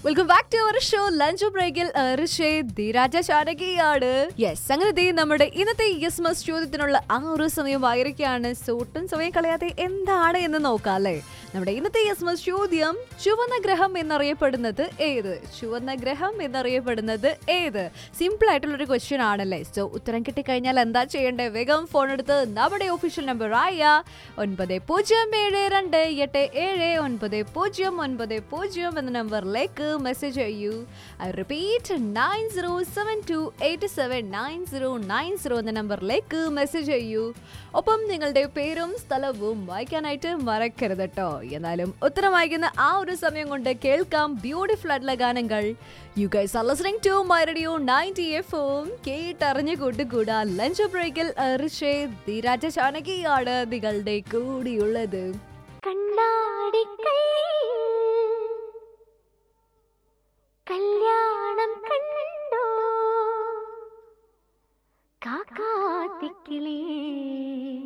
welcome back to our show lunch ബ്രേക്കിൽ ധീരാജ ചാനകിയാണ് yes അങ്ങനെ ദേ നമ്മുടെ ഇന്നത്തെ യെസ് മസ് ചോദ്യത്തിനുള്ള ആ ഒരു സമയം ആയിരിക്കുകയാണ് സൂട്ടും സമയം കളയാതെ എന്താണ് എന്ന് നോക്കാം അല്ലേ നമ്മുടെ ഇന്നത്തെ യെസ് മസ് ചോദ്യം ചുവന്ന ഗ്രഹം എന്നറിയപ്പെടുന്നത് ഏത് ചുവന്ന ഗ്രഹം എന്നറിയപ്പെടുന്നത് ഏത് സിമ്പിൾ ആയിട്ടുള്ള ഒരു ക്വസ്റ്റ്യൻ ആണല്ലേ സോ ഉത്തരം കിട്ടിക്കഴിഞ്ഞാൽ എന്താ ചെയ്യേണ്ടത് വേഗം ഫോൺ എടുത്ത് നമ്മുടെ ഒഫീഷ്യൽ നമ്പർ ആയ ഒൻപത് പൂജ്യം ഏഴ് രണ്ട് എട്ട് ഏഴ് ഒൻപത് പൂജ്യം ഒൻപത് പൂജ്യം എന്ന നമ്പറിലേക്ക് മെസ്സേജ് ചെയ്യൂ I repeat nine zero seven two eight seven nine zero nine zero എന്ന നമ്പറിലേക്ക് മെസ്സേജ് ചെയ്യൂ ഒപ്പം നിങ്ങളുടെ പേരും സ്ഥലവും വായിക്കാനായിട്ട് മറക്കരുത് കേട്ടോ എന്നാലും ഉത്തരം വായിക്കുന്ന ആ ഒരു സമയം കൊണ്ട് കേൾക്കാം ബ്യൂട്ടിഫുൾ ആയിട്ടുള്ള ഗാനങ്ങൾ you guys are listening to my radio 90 എഫും കേട്ടറിഞ്ഞു കൂട്ടുകൂടാ ലഞ്ച് ബ്രേക്കിൽ ഋഷേ ധീരാജ ചാനകിയാണ് നിങ്ങളുടെ കൂടിയുള്ളത് കണ്ണാടിക്കൈ കല്യാണം കണ്ടോ കാക്കാത്തിക്കിളേ